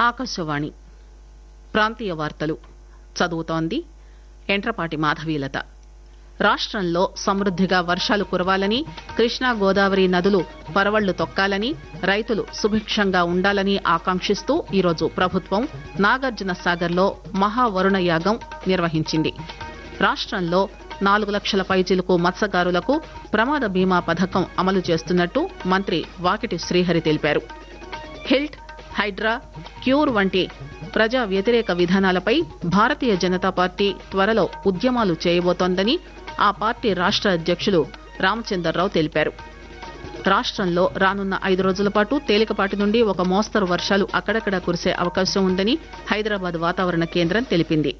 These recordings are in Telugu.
ఆకాశవాణి ప్రాంతీయ వార్తలు చదువుతోంది ఎంట్రపాటి మాధవీలత రాష్టంలో సమృద్దిగా వర్షాలు కురవాలని కృష్ణా గోదావరి నదులు పరవళ్లు తొక్కాలని రైతులు సుభిక్షంగా ఉండాలని ఆకాంక్షిస్తూ ఈరోజు ప్రభుత్వం నాగార్జున సాగర్లో మహావరుణ యాగం నిర్వహించింది రాష్టంలో నాలుగు లక్షల పైచిలుకు మత్స్యకారులకు ప్రమాద బీమా పథకం అమలు చేస్తున్నట్టు మంత్రి వాకిటి శ్రీహరి తెలిపారు హిల్ట్ హైడ్రా క్యూర్ వంటి ప్రజా వ్యతిరేక విధానాలపై భారతీయ జనతా పార్టీ త్వరలో ఉద్యమాలు చేయబోతోందని ఆ పార్టీ రాష్ట అధ్యక్షులు రామచందర్రావు తెలిపారు రాష్టంలో రానున్న ఐదు రోజుల పాటు తేలికపాటి నుండి ఒక మోస్తరు వర్షాలు అక్కడక్కడా కురిసే అవకాశం ఉందని హైదరాబాద్ వాతావరణ కేంద్రం తెలిపింది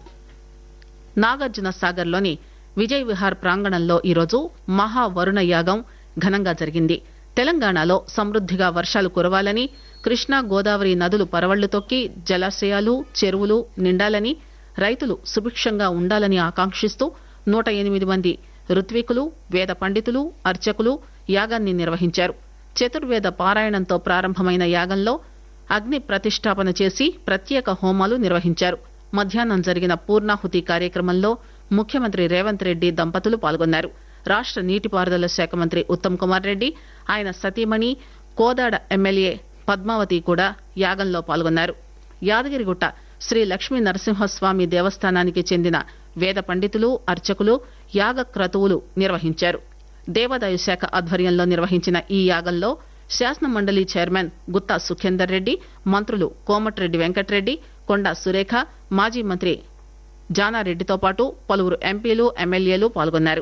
నాగార్జున సాగర్లోని విజయ్ విహార్ ప్రాంగణంలో ఈరోజు మహావరుణ యాగం ఘనంగా జరిగింది తెలంగాణలో సమృద్దిగా వర్షాలు కురవాలని కృష్ణా గోదావరి నదులు పరవళ్లు తొక్కి జలాశయాలు చెరువులు నిండాలని రైతులు సుభిక్షంగా ఉండాలని ఆకాంక్షిస్తూ నూట ఎనిమిది మంది ఋత్వికులు వేద పండితులు అర్చకులు యాగాన్ని నిర్వహించారు చతుర్వేద పారాయణంతో ప్రారంభమైన యాగంలో అగ్ని ప్రతిష్టాపన చేసి ప్రత్యేక హోమాలు నిర్వహించారు మధ్యాహ్నం జరిగిన పూర్ణాహుతి కార్యక్రమంలో ముఖ్యమంత్రి రేవంత్ రెడ్డి దంపతులు పాల్గొన్నారు రాష్ట నీటిపారుదల శాఖ మంత్రి ఉత్తమ్ కుమార్ రెడ్డి ఆయన సతీమణి కోదాడ ఎమ్మెల్యే పద్మావతి కూడా యాగంలో పాల్గొన్నారు యాదగిరిగుట్ట శ్రీ లక్ష్మీ నరసింహస్వామి దేవస్థానానికి చెందిన వేద పండితులు అర్చకులు యాగ క్రతువులు నిర్వహించారు దేవాదాయ శాఖ ఆధ్వర్యంలో నిర్వహించిన ఈ యాగంలో శాసన మండలి చైర్మన్ గుత్తా సుఖేందర్ రెడ్డి మంత్రులు కోమటిరెడ్డి వెంకటరెడ్డి కొండా సురేఖ మాజీ మంత్రి జానారెడ్డితో పాటు పలువురు ఎంపీలు ఎమ్మెల్యేలు పాల్గొన్నారు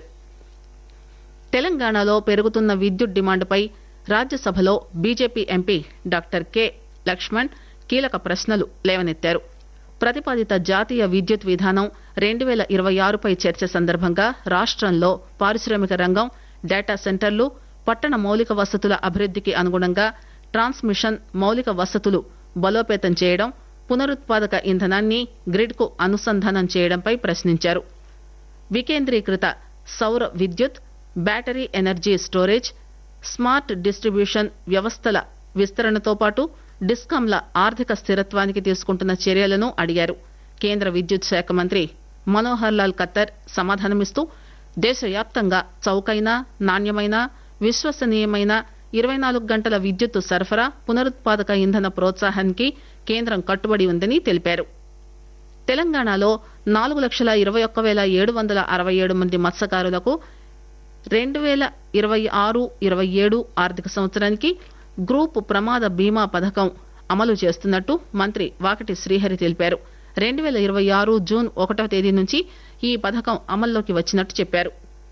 తెలంగాణలో పెరుగుతున్న విద్యుత్ డిమాండ్పై రాజ్యసభలో BJP MP doctor K Laxman కీలక ప్రశ్నలు లేవనెత్తారు ప్రతిపాదిత జాతీయ విద్యుత్ విధానం రెండు పేల ఇరవై ఆరుపై చర్చ సందర్భంగా రాష్టంలో పారిశ్రామిక రంగం డేటా సెంటర్లు పట్టణ మౌలిక వసతుల అభివృద్దికి అనుగుణంగా ట్రాన్స్మిషన్ మౌలిక వసతులు బలోపేతం చేయడం పునరుత్పాదక ఇంధనాన్ని గ్రిడ్ కు అనుసంధానం చేయడంపై ప్రశ్నించారు వికేంద్రీకృత సౌర విద్యుత్ battery energy storage smart distribution వ్యవస్థల విస్తరణతో పాటు డిస్కాంల ఆర్థిక స్థిరత్వానికి తీసుకుంటున్న చర్యలను అడిగారు కేంద్ర విద్యుత్ శాఖ మంత్రి మనోహర్ లాల్ ఖత్తర్ సమాధానమిస్తూ దేశవ్యాప్తంగా చౌకైన నాణ్యమైన విశ్వసనీయమైన ఇరవై నాలుగు గంటల విద్యుత్ సరఫరా పునరుత్పాదక ఇంధన ప్రోత్సాహానికి కేంద్రం కట్టుబడి ఉందని తెలిపారు తెలంగాణలో నాలుగు లక్షల ఇరవై ఒక్క వేల ఏడు వందల అరవై ఏడు మంది మత్స్యకారులకు రెండు వేల ఇరవై ఆరు ఇరవై ఏడు ఆర్థిక సంవత్సరానికి గ్రూప్ ప్రమాద బీమా పథకం అమలు చేస్తున్నట్టు మంత్రి వాకటి శ్రీహరి తెలిపారు రెండు వేల ఇరవై ఆరు జూన్ ఒకటో తేదీ నుంచి ఈ పథకం అమల్లోకి వచ్చినట్టు చెప్పారు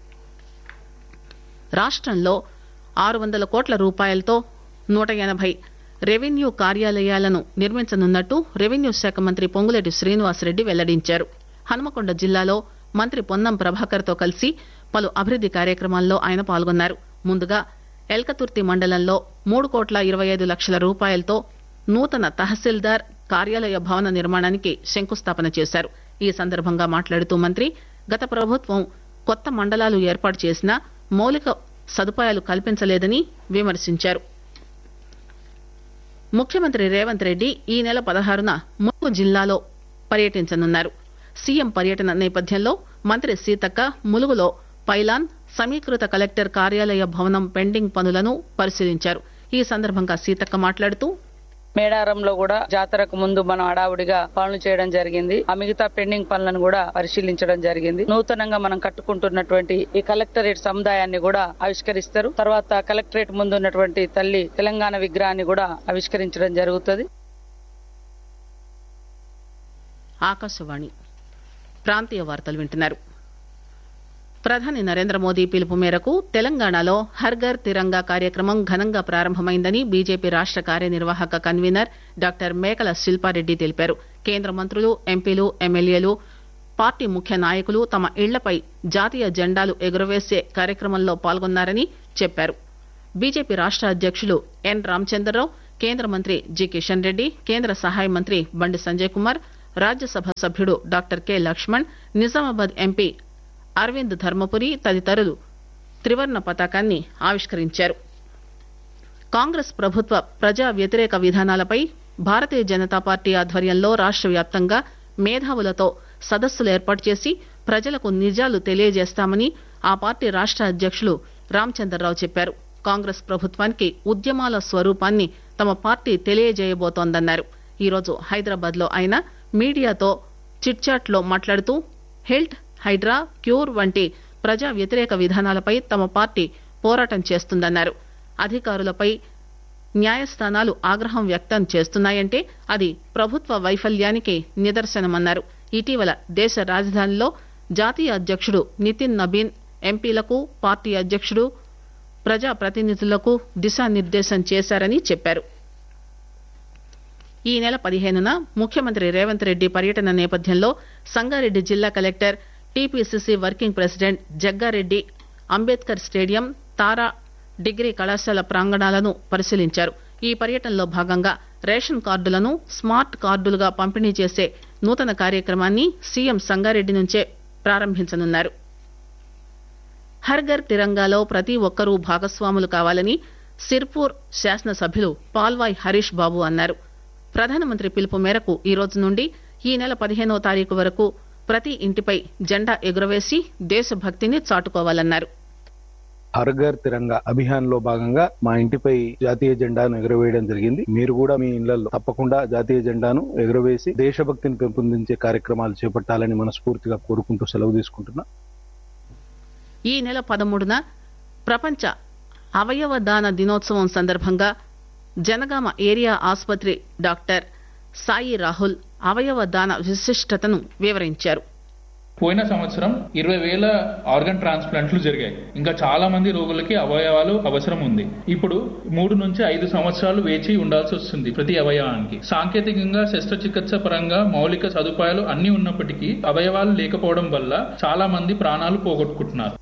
రాష్టంలో ఆరు వందల కోట్ల రూపాయలతో నూట ఎనభై రెవెన్యూ కార్యాలయాలను నిర్మించనున్నట్టు రెవెన్యూ శాఖ మంత్రి పొంగులేటి శ్రీనివాసరెడ్డి వెల్లడించారు హనుమకొండ జిల్లాలో మంత్రి పొన్నం ప్రభాకర్ తో కలిసి పలు అభివృద్ది కార్యక్రమాల్లో ఆయన పాల్గొన్నారు ముందుగా ఎల్కతుర్తి మండలంలో మూడు కోట్ల ఇరవై ఐదు లక్షల రూపాయలతో నూతన తహసీల్దార్ కార్యాలయ భవన నిర్మాణానికి శంకుస్థాపన చేశారు ఈ సందర్భంగా మాట్లాడుతూ మంత్రి గత ప్రభుత్వం కొత్త మండలాలు ఏర్పాటు చేసినా మౌలిక సదుపాయాలు కల్పించలేదని విమర్శించారు ముఖ్యమంత్రి రేవంత్ రెడ్డి ఈ నెల పదహారున ములుగు జిల్లాలో పర్యటించనున్నారు సీఎం పర్యటన నేపథ్యంలో మంత్రి సీతక్క ములుగులో పైలాన్ సమీకృత కలెక్టర్ కార్యాలయ భవనం పెండింగ్ పనులను పరిశీలించారు ఈ సందర్భంగా సీతక్క మాట్లాడుతూ మేడారంలో కూడా జాతరకు ముందు మనం హడావుడిగా పనులు చేయడం జరిగింది ఆ మిగతా పెండింగ్ పనులను కూడా పరిశీలించడం జరిగింది నూతనంగా మనం కట్టుకుంటున్నటువంటి ఈ కలెక్టరేట్ సముదాయాన్ని కూడా ఆవిష్కరిస్తారు తర్వాత కలెక్టరేట్ ముందు ఉన్నటువంటి తల్లి తెలంగాణ విగ్రహాన్ని కూడా ఆవిష్కరించడం జరుగుతుంది ఆకాశవాణి ప్రాంతీయ వార్తలు వింటున్నారు ప్రధాని నరేంద్ర మోదీ పిలుపు మేరకు తెలంగాణలో హర్ ఘర్ తిరంగా కార్యక్రమం ఘనంగా ప్రారంభమైందని బీజేపీ రాష్ట కార్యనిర్వాహక కన్వీనర్ డాక్టర్ మేకల శిల్పారెడ్డి తెలిపారు కేంద్ర మంత్రులు ఎంపీలు ఎమ్మెల్యేలు పార్టీ ముఖ్య నాయకులు తమ ఇళ్లపై జాతీయ జెండాలు ఎగురవేసే కార్యక్రమంలో పాల్గొన్నారని చెప్పారు బీజేపీ రాష్ట అధ్యక్షులు ఎన్ రామచంద్రరావు కేంద్ర మంత్రి జి కిషన్ రెడ్డి కేంద్ర సహాయ మంత్రి బండి సంజయ్ కుమార్ రాజ్యసభ సభ్యుడు doctor K Laxman Nizamabad MP Arvind Dharmapuri తదితరులు త్రివర్ణ పతాకాన్ని ఆవిష్కరించారు కాంగ్రెస్ ప్రభుత్వ ప్రజా వ్యతిరేక విధానాలపై భారతీయ జనతా పార్టీ ఆధ్వర్యంలో రాష్ట్ర వ్యాప్తంగా మేధావులతో సదస్సులు ఏర్పాటు చేసి ప్రజలకు నిజాలు తెలియజేస్తామని ఆ పార్టీ రాష్ట్ర అధ్యక్షులు రామచంద్రరావు చెప్పారు కాంగ్రెస్ ప్రభుత్వానికి ఉద్యమాల స్వరూపాన్ని తమ పార్టీ తెలియజేయబోతోందన్నారు ఈరోజు హైదరాబాద్ లో ఆయన మీడియాతో చిట్చాట్ లో మాట్లాడుతూ హెల్త్ హైడ్రా క్యూర్ వంటి ప్రజా వ్యతిరేక విధానాలపై తమ పార్టీ పోరాటం చేస్తుందన్నారు అధికారులపై న్యాయస్థానాలు ఆగ్రహం వ్యక్తం చేస్తున్నాయంటే అది ప్రభుత్వ వైఫల్యానికి నిదర్శనమన్నారు ఇటీవల దేశ రాజధానిలో జాతీయ అధ్యక్షుడు నితిన్ నబీన్ ఎంపీలకు పార్టీ అధ్యక్షుడు ప్రజా ప్రతినిధులకు దిశానిర్దేశం చేశారని చెప్పారు ఈ నెల పదిహేనున ముఖ్యమంత్రి రేవంత్ రెడ్డి పర్యటన నేపథ్యంలో సంగారెడ్డి జిల్లా collector TPCC working president Jaggareddy Ambedkar stadium Tara degree కళాశాల ప్రాంగణాలను పరిశీలించారు ఈ పర్యటనలో భాగంగా రేషన్ కార్డులను స్మార్ట్ కార్డులుగా పంపిణీ చేసే నూతన కార్యక్రమాన్ని సీఎం సంగారెడ్డి నుంచే ప్రారంభించనున్నారు హర్ఘర్ తిరంగాలో ప్రతి ఒక్కరూ భాగస్వాములు కావాలని సిర్పూర్ శాసనసభ్యులు పాల్వాయ్ హరీష్ బాబు అన్నారు ప్రధానమంత్రి పిలుపు మేరకు ఈ రోజు నుండి ఈ నెల పదిహేనో తారీఖు వరకు ప్రతి ఇంటిపై జెండా ఎగురవేసి దేశభక్తిని చాటుకోవాలన్నారు హర్ ఘర్ తిరంగా అభియాన్ లో భాగంగా మా ఇంటిపై జాతీయ జెండాను ఎగురవేయడం జరిగింది మీరు కూడా మీ ఇళ్లలో తప్పకుండా జాతీయ జెండాను ఎగురవేసి దేశభక్తిని పెంపొందించే కార్యక్రమాలు చేపట్టాలని మనస్ఫూర్తిగా కోరుకుంటూ సెలవు తీసుకుంటున్నా ఈ నెల పదమూడున ప్రపంచ అవయవ దాన దినోత్సవం సందర్భంగా జనగామ ఏరియా ఆసుపత్రి డాక్టర్ సాయి రాహుల్ అవయవ దాన విశిష్టతను వివరించారు పోయిన సంవత్సరం ఇరవై వేల ఆర్గన్ ట్రాన్స్ప్లాంట్లు జరిగాయి ఇంకా చాలా మంది రోగులకి అవయవాలు అవసరం ఉంది ఇప్పుడు మూడు నుంచి ఐదు సంవత్సరాలు వేచి ఉండాల్సి వస్తుంది ప్రతి అవయవానికి సాంకేతికంగా శస్త్రచికిత్స పరంగా మౌలిక సదుపాయాలు అన్ని ఉన్నప్పటికీ అవయవాలు లేకపోవడం వల్ల చాలా మంది ప్రాణాలు పోగొట్టుకుంటున్నారు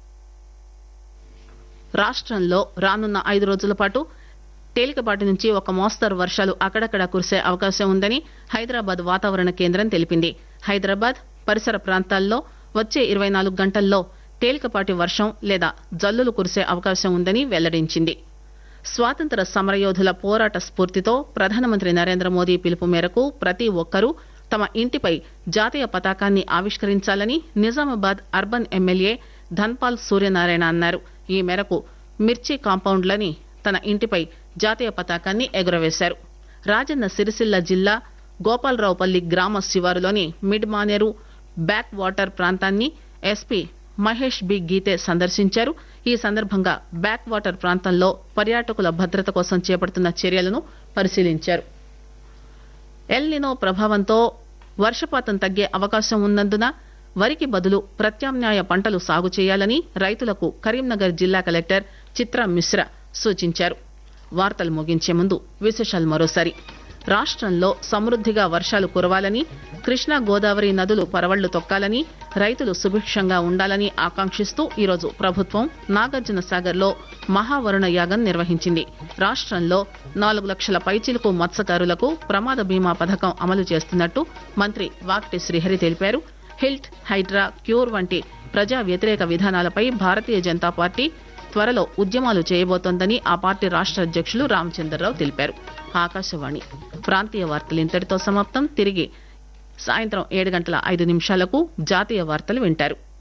రాష్ట్రంలో రానున్న ఐదు రోజుల పాటు తేలికపాటి నుంచి ఒక మోస్తరు వర్షాలు అక్కడక్కడ కురిసే అవకాశం ఉందని హైదరాబాద్ వాతావరణ కేంద్రం తెలిపింది హైదరాబాద్ పరిసర ప్రాంతాల్లో వచ్చే ఇరవై నాలుగు గంటల్లో తేలికపాటి వర్షం లేదా జల్లులు కురిసే అవకాశం ఉందని వెల్లడించింది స్వాతంత్ర సమరయోధుల పోరాట స్ఫూర్తితో ప్రధానమంత్రి నరేంద్ర మోదీ పిలుపు మేరకు ప్రతి ఒక్కరూ తమ ఇంటిపై జాతీయ పతాకాన్ని ఆవిష్కరించాలని నిజామాబాద్ అర్బన్ ఎమ్మెల్యే ధన్పాల్ సూర్యనారాయణ అన్నారు ఈ మేరకు మిర్చి కాంపౌండ్లని తన ఇంటిపై జాతీయ పతాకాన్ని ఎగురవేశారు రాజన్న సిరిసిల్ల జిల్లా గోపాలరావుపల్లి గ్రామ శివారులోని మిడ్ మానేరు బ్యాక్ వాటర్ ప్రాంతాన్ని ఎస్పీ మహేష్ బి గీతే సందర్శించారు ఈ సందర్భంగా బ్యాక్ వాటర్ ప్రాంతంలో పర్యాటకుల భద్రత కోసం చేపడుతున్న చర్యలను పరిశీలించారు ఎల్నినో ప్రభావంతో వర్షపాతం తగ్గే అవకాశం ఉన్నందున వరికి బదులు ప్రత్యామ్నాయ పంటలు సాగు చేయాలని రైతులకు కరీంనగర్ జిల్లా కలెక్టర్ చిత్రా మిశ్రా సూచించారు వార్తలు ముగించే ముందు విశేషాలు మరోసారి రాష్ట్రంలో సమృద్దిగా వర్షాలు కురవాలని కృష్ణా గోదావరి నదులు పరవళ్లు తొక్కాలని రైతులు సుభిక్షంగా ఉండాలని ఆకాంక్షిస్తూ ఈరోజు ప్రభుత్వం నాగార్జున సాగర్ లో మహావరుణ యాగం నిర్వహించింది రాష్ట్రంలో నాలుగు లక్షల పైచిలుకు మత్స్యకారులకు ప్రమాద బీమా పథకం అమలు చేస్తున్నట్టు మంత్రి వాక్టి శ్రీహరి తెలిపారు హిల్ట్ హైడ్రా క్యూర్ వంటి ప్రజా వ్యతిరేక విధానాలపై భారతీయ జనతా పార్టీ త్వరలో ఉద్యమాలు చేయబోతోందని ఆ పార్టీ రాష్ట్ర అధ్యక్షులు రామచంద్రరావు తెలిపారు ఆకాశవాణి ప్రాంతీయ వార్తలు ఇంతటితో సమాప్తం తిరిగి సాయంత్రం ఏడు గంటల ఐదు నిమిషాలకు జాతీయ వార్తలు వింటారు